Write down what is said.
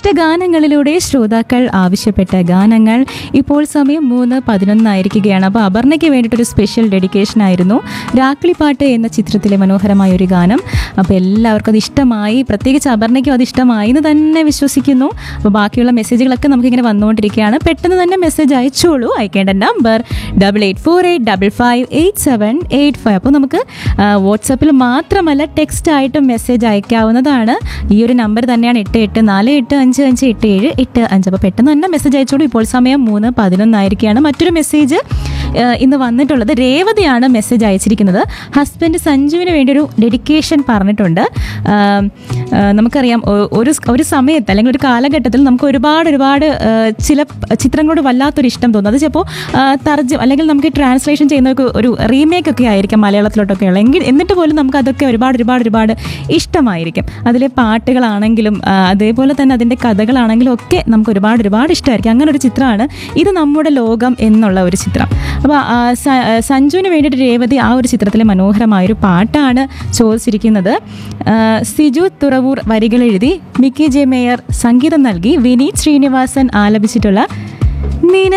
ഇഷ്ടഗാനങ്ങളിലൂടെ ശ്രോതാക്കൾ ആവശ്യപ്പെട്ട ഗാനങ്ങൾ ഇപ്പോൾ സമയം മൂന്ന് പതിനൊന്നായിരിക്കുകയാണ് അപ്പോൾ അപർണയ്ക്ക് വേണ്ടിയിട്ടൊരു സ്പെഷ്യൽ ഡെഡിക്കേഷൻ ആയിരുന്നു രാക്കിളിപ്പാട്ട് എന്ന ചിത്രത്തിലെ മനോഹരമായ ഒരു ഗാനം അപ്പോൾ എല്ലാവർക്കും അത് ഇഷ്ടമായി പ്രത്യേകിച്ച് അപർണയ്ക്കും അത് ഇഷ്ടമായി എന്ന് തന്നെ വിശ്വസിക്കുന്നു അപ്പോൾ ബാക്കിയുള്ള മെസ്സേജുകളൊക്കെ നമുക്കിങ്ങനെ വന്നുകൊണ്ടിരിക്കുകയാണ് പെട്ടെന്ന് തന്നെ മെസ്സേജ് അയച്ചോളൂ അയക്കേണ്ട number double eight four eight double five eight seven eight five അപ്പോൾ നമുക്ക് വാട്സപ്പിൽ മാത്രമല്ല ടെക്സ്റ്റ് ആയിട്ട് മെസ്സേജ് അയക്കാവുന്നതാണ് ഈ ഒരു നമ്പർ തന്നെയാണ് എട്ട് എട്ട് നാല് എട്ട് അഞ്ച് അഞ്ച് എട്ട് ഏഴ് എട്ട് അഞ്ച് അപ്പോൾ പെട്ടെന്ന് തന്നെ മെസ്സേജ് അയച്ചോളൂ ഇപ്പോൾ സമയം മൂന്ന് പതിനൊന്നായിരിക്കുകയാണ് മറ്റൊരു മെസ്സേജ് ഇന്ന് വന്നിട്ടുള്ളത് രേവതിയാണ് മെസ്സേജ് അയച്ചിരിക്കുന്നത് ഹസ്ബൻഡ് സഞ്ജുവിന് വേണ്ടി ഒരു ഡെഡിക്കേഷൻ പറഞ്ഞിട്ടുണ്ട് ആ, ആ, നമുക്കറിയാം ഒ- ഒരു സ്- ഒരു സമയത്ത് അല്ലെങ്കിൽ ഒരു കാലഘട്ടത്തിൽ നമുക്ക് ഒരുപാട് ഒരുപാട് ആ, ചില പ- ചിത്രങ്ങളോട് വല്ലാത്തൊരു ഇഷ്ടം തോന്നും അത് ചിലപ്പോൾ തർജ്ജം അല്ലെങ്കിൽ നമുക്ക് ട്രാൻസ്ലേഷൻ ചെയ്യുന്ന ഒരു- ഒരു റീമേക്ക് ഒക്കെ ആയിരിക്കും മലയാളത്തിലോട്ടൊക്കെ ഉള്ള എങ്കിൽ എന്നിട്ട് പോലും നമുക്ക് അതൊക്കെ ഒരുപാട് ഒരുപാട് ഒരുപാട് ഇഷ്ടമായിരിക്കും അതിലെ പാട്ടുകളാണെങ്കിലും ആ, അതേപോലെ തന്നെ അതിൻ്റെ കഥകളാണെങ്കിലും ഒക്കെ നമുക്ക് ഒരുപാട് ഒരുപാട് ഇഷ്ടമായിരിക്കും അങ്ങനെ ഒരു ചിത്രമാണ് ഇത് നമ്മുടെ ലോകം എന്നുള്ള ഒരു ചിത്രം അപ്പോൾ സഞ്ജുവിന് വേണ്ടിയിട്ട് രേവതി ആ ഒരു ചിത്രത്തിലെ മനോഹരമായൊരു പാട്ടാണ് ചോദിച്ചിരിക്കുന്നത് ആ, സിജു തുറവൂർ വരികൾ എഴുതി മിക്കി ജെ മേയർ സംഗീതം നൽകി വിനീത് ശ്രീനിവാസൻ ആലപിച്ചിട്ടുള്ള നിന